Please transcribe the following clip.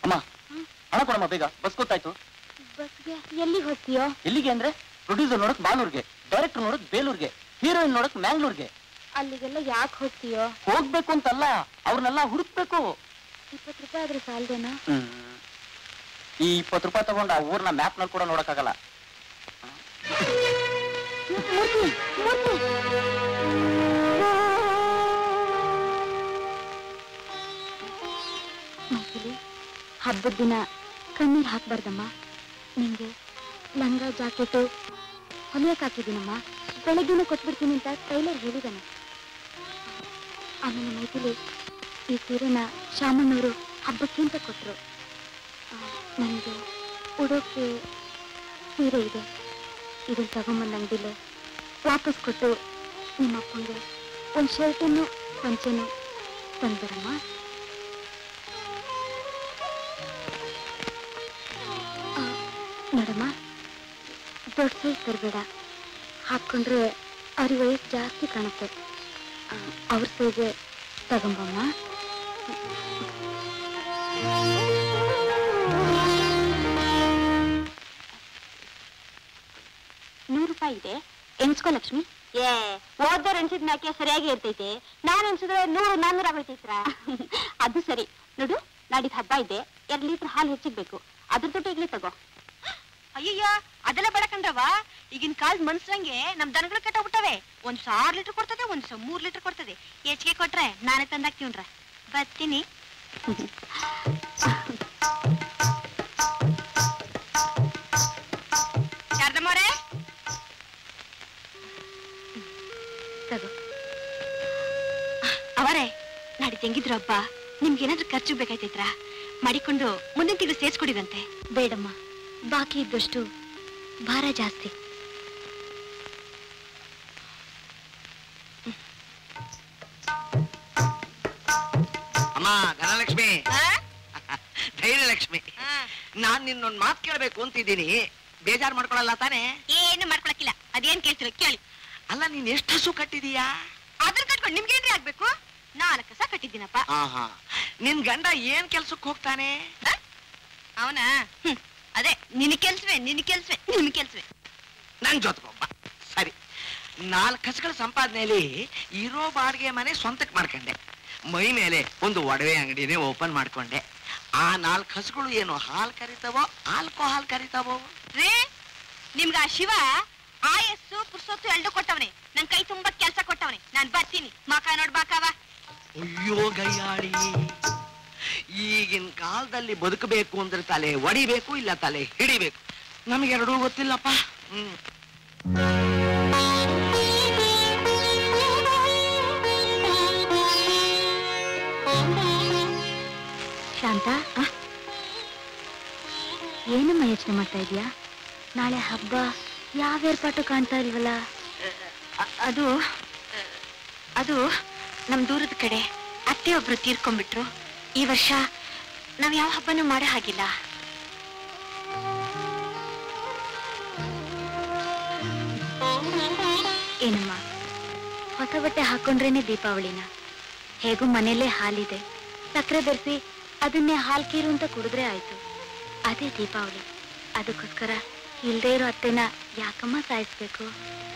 ಅಮ್ಮ ಹಣ ಕೊಡಮ್ಮ ಬೇಗ ಬಸ್ ಗೊತ್ತಾಯ್ತು ಬಸ್ಗೆ ಎಲ್ಲಿಗೆ ಹೋಗ್ತೀಯೋ ಎಲ್ಲಿಗೆ ಅಂದ್ರೆ ಪ್ರೊಡ್ಯೂಸರ್ ನೋಡಕ್ ಬಾಲೂರ್ಗೆ ಡೈರೆಕ್ಟರ್ ನೋಡಕ್ ಬೇಲೂರ್ಗೆ ಹೀರೋಯಿನ್ ನೋಡಕ್ ಮ್ಯಾಂಗ್ಳೂರ್ಗೆ ಅಲ್ಲಿಗೆಲ್ಲ ಯಾಕೆ ಹೋಗ್ತೀಯೋ ಹೋಗ್ಬೇಕು ಅಂತಲ್ಲ ಅವ್ರನ್ನೆಲ್ಲ ಹುಡುಕ್ಬೇಕು ಇಪ್ಪತ್ತು ರೂಪಾಯಿ ಆದ್ರೆ ಸಾಲದೇನೋ ಹ್ಮ್. ಈ ಇಪ್ಪತ್ತು ರೂಪಾಯಿ ತಗೊಂಡು ಆ ಊರ್ನ ಮ್ಯಾಪ್ ನಲ್ಲಿ ಕೂಡ ನೋಡಕ್ಕಾಗಲ್ಲ ಮೂರ್ತಿ ಮೂರ್ತಿ ಮೈಥಿಲಿ ಹಬ್ಬದ ದಿನ ಕಣ್ಣೀರ್ ಹಾಕ್ಬಾರ್ದಮ್ಮ ನಿಂಗೆ ಲಂಗ ಜಾಕೆಟು ಹೊಲಿಯಕ್ ಹಾಕಿದ್ದೀನಮ್ಮ ಬೆಳಗ್ಗೆನೆ ಕೊಟ್ಬಿಡ್ತೀನಿ ಅಂತ ಟೈಲರ್ ಹೇಳಿದಾನೆ ಆಮೇಲೆ ಮೈಥಿಲಿ ಈ ಸೀರೆನ ಶಾಮಣ್ಣವರು ಹಬ್ಬಕ್ಕೆ ಅಂತ ಕೊಟ್ಟರು ನನಗೆ ಉಡೋಕೆ ಸೀರೆ ಇದೆ ಇದನ್ನ ತಗೊಂಬಂದ ಅಂಗಡಿಲೆ ವಾಪಸ್ ಕೊಟ್ಟು ನಿಮ್ಮ ಅಪ್ಪಂಗೆ ಒಂದು ಶರ್ಟನ್ನು ಪಂಚೆನು ತಂದ್ಬಿಡಮ್ಮ ಆ, ನೋಡಮ್ಮ ದೊಡ್ಡ ಸೈಜ್ ತರಬೇಡ ಹಾಕ್ಕೊಂಡ್ರೆ ಅವ್ರಿಗೆ ವಯಸ್ಸು ಜಾಸ್ತಿ ಕಾಣುತ್ತೆ ಆ, ಅವ್ರ ಸೈಜೆ ತಗೊಂಬಮ್ಮ ನೂರು ರೂಪಾಯಿ ಇದೆ ಎಣ್ಸ್ಕೋ ಲಕ್ಷ್ಮಿ ಏ ಓದೋರ್ ಎಣ್ಸಿದ್ ಮ್ಯಾಕೆ ಸರಿಯಾಗಿ ಇರ್ತೈತೆ ನಾನು ಎಣ್ಸಿದ್ರೆ ನೂರು ನಾನ್ನೂರ ಆಗೋಯ್ತೈತ್ರ ಅದು ಸರಿ ನೋಡು ನಾಡಿದ್ ಹಬ್ಬ ಇದೆ ಎರಡ್ ಲೀಟರ್ ಹಾಲು ಹೆಚ್ಚಿಗೆ ಬೇಕು ಅದ್ರ ದುಡ್ಡು ಈಗಲೇ ತಗೋ ಅಯ್ಯಯ್ಯ ಅದೆಲ್ಲ ಬೇಡಕಂಡ್ರವ ಈಗಿನ ಕಾಲದ ಮನ್ಸ್ರಂಗೆ ನಮ್ ದನಗಳು ಕೆಟ್ಟೋಗ್ಬಿಟ್ಟವೆ ಒಂದ್ ಸಾವಿರ ಲೀಟರ್ ಕೊಡ್ತದೆ ಒಂದ್ ಸ ಮೂರ್ ಲೀಟರ್ ಕೊಡ್ತದೆ ಹೆಚ್ಚಿಗೆ ಕೊಟ್ರೆ ನಾನೇ ತಂದಾಕ್ತೀವ್ರ ಬರ್ತೀನಿ ಶಾರದಮ್ಮವ್ರೆ ತಗೋ ಅವರೇ ನಾಡಿ ತೆಂಗಿದ್ರು ಹಬ್ಬ ನಿಮ್ಗೆ ಏನಾದ್ರೂ ಖರ್ಚು ಬೇಕಾಯ್ತೈತ್ರ ಮಾಡಿಕೊಂಡು ಮುಂದಿನ ತಿಂಗಳು ಸೇರ್ಸ್ಕೊಡಿರಂತೆ ಬೇಡಮ್ಮ ಬಾಕಿ ಇದ್ದಷ್ಟು ಭಾರ ಜಾಸ್ತಿ ಅಮ್ಮ ಧನಲಕ್ಷ್ಮಿ ಧೈರ್ಯಲಕ್ಷ್ಮಿ ನಾನ್ ನಿನ್ನೊಂದ್ ಮಾತು ಕೇಳ್ಬೇಕು ಅಂತಿದ್ದೀನಿ ಬೇಜಾರ್ ಮಾಡ್ಕೊಳಲ್ಲ ತಾನೇ ಏನು ಮಾಡ್ಕೊಳಕಿಲ್ಲ ಅದೇನ್ ಕೇಳ್ತಿರೋ ಕೇಳಿ ಅಲ್ಲ ನೀನ್ ಎಷ್ಟು ಹಸು ಕಟ್ಟಿದೀಯಾ ಅದ್ರ ಕಟ್ಕೊಂಡು ನಿಮ್ಗೇನ್ರಿ ಆಗ್ಬೇಕು ನಾಲ್ಕು ಕಸ ಕಟ್ಟಿದ್ದೀನಪ್ಪ ಆಹಾ ನಿನ್ ಗಂಡ ಏನ್ ಕೆಲ್ಸಕ್ಕೆ ಹೋಗ್ತಾನೆ ಅವನ ಅದೇ ನಿನ್ ಕೆಲ್ಸವೇ ನಿನ್ ಕೆಲ್ಸವೇ ನಿನ್ ಕೆಲ್ಸವೇ ನನ್ ಜೊತೆಗೊಬ್ಬ ಸರಿ ನಾಲ್ಕು ಹಸುಗಳ ಸಂಪಾದನೆಯಲ್ಲಿ ಇರೋ ಬಾಡಿಗೆ ಮನೆ ಸ್ವಂತಕ್ಕೆ ಮಾಡ್ಕೊಂಡೆ ಮೈ ಮೇಲೆ ಒಂದು ಒಡವೆ ಅಂಗಡಿನೇ ಓಪನ್ ಮಾಡ್ಕೊಂಡೆ ಆ ನಾಲ್ಕು ಹಸುಗಳು ಏನು ಹಾಲ್ ಕರಿತಾವೋ ಆಲ್ಕೋಹಾಲ್ ಕರಿತಾವೋ ರೀ ನಿಮ್ಗ ಆ ಶಿವ ಆಯಸ್ಸು ಪುರ್ಸೊತ್ತು ಎಲ್ಡು ಕೊಟ್ಟವನೆ ನನ್ ಕೈ ತುಂಬಾ ಕೆಲ್ಸ ಕೊಟ್ಟವನೆ ನಾನ್ ಬರ್ತೀನಿ ಮಕ ನೋಡ್ಬಾಕವ ಅಯ್ಯೋ ಗಯ್ಯಾಳಿ ಈಗಿನ ಕಾಲದಲ್ಲಿ ಬದುಕಬೇಕು ಅಂದ್ರೆ ತಲೆ ಒಡಿಬೇಕು ಇಲ್ಲ ತಲೆ ಹಿಡಿಬೇಕು ನಮಗೆರಡೂ ಗೊತ್ತಿಲ್ಲಪ್ಪ ಹ್ಮ್ ಶಾಂತ ಏನಮ್ಮ ಯೋಚನೆ ಮಾಡ್ತಾ ಇದೀಯಾ ನಾಳೆ ಹಬ್ಬ ಯಾವ ಏರ್ಪಾಟು ಕಾಣ್ತಾ ಇಲ್ವಲ್ಲ ಅ- ಅದು ಅದು ನಮ್ ದೂರದ ಕಡೆ ಅತ್ತೆ ಒಬ್ರು ತೀರ್ಕೊಂಡ್ಬಿಟ್ರು ಈ ವರ್ಷ ನಾವ್ ಯಾವ ಹಬ್ಬನೂ ಮಾಡೋ ಹಾಗಿಲ್ಲ ಏನಮ್ಮ ಹೊಸ ಬಟ್ಟೆ ಹಾಕೊಂಡ್ರೇನೆ ದೀಪಾವಳಿನ ಹೇಗೂ ಮನೇಲೇ ಹಾಲಿದೆ ಸಕ್ಕರೆ ಬೆರೆಸಿ ಅದನ್ನೇ ಹಾಲ್ ಕೀರು ಅಂತ ಕುಡಿದ್ರೆ ಆಯ್ತು ಅದೇ ದೀಪಾವಳಿ ಅದಕ್ಕೋಸ್ಕರ ಇಲ್ದೇ ಇರೋ ಅತ್ತೆನ ಯಾಕಮ್ಮ ಸಾಯಿಸ್ಬೇಕು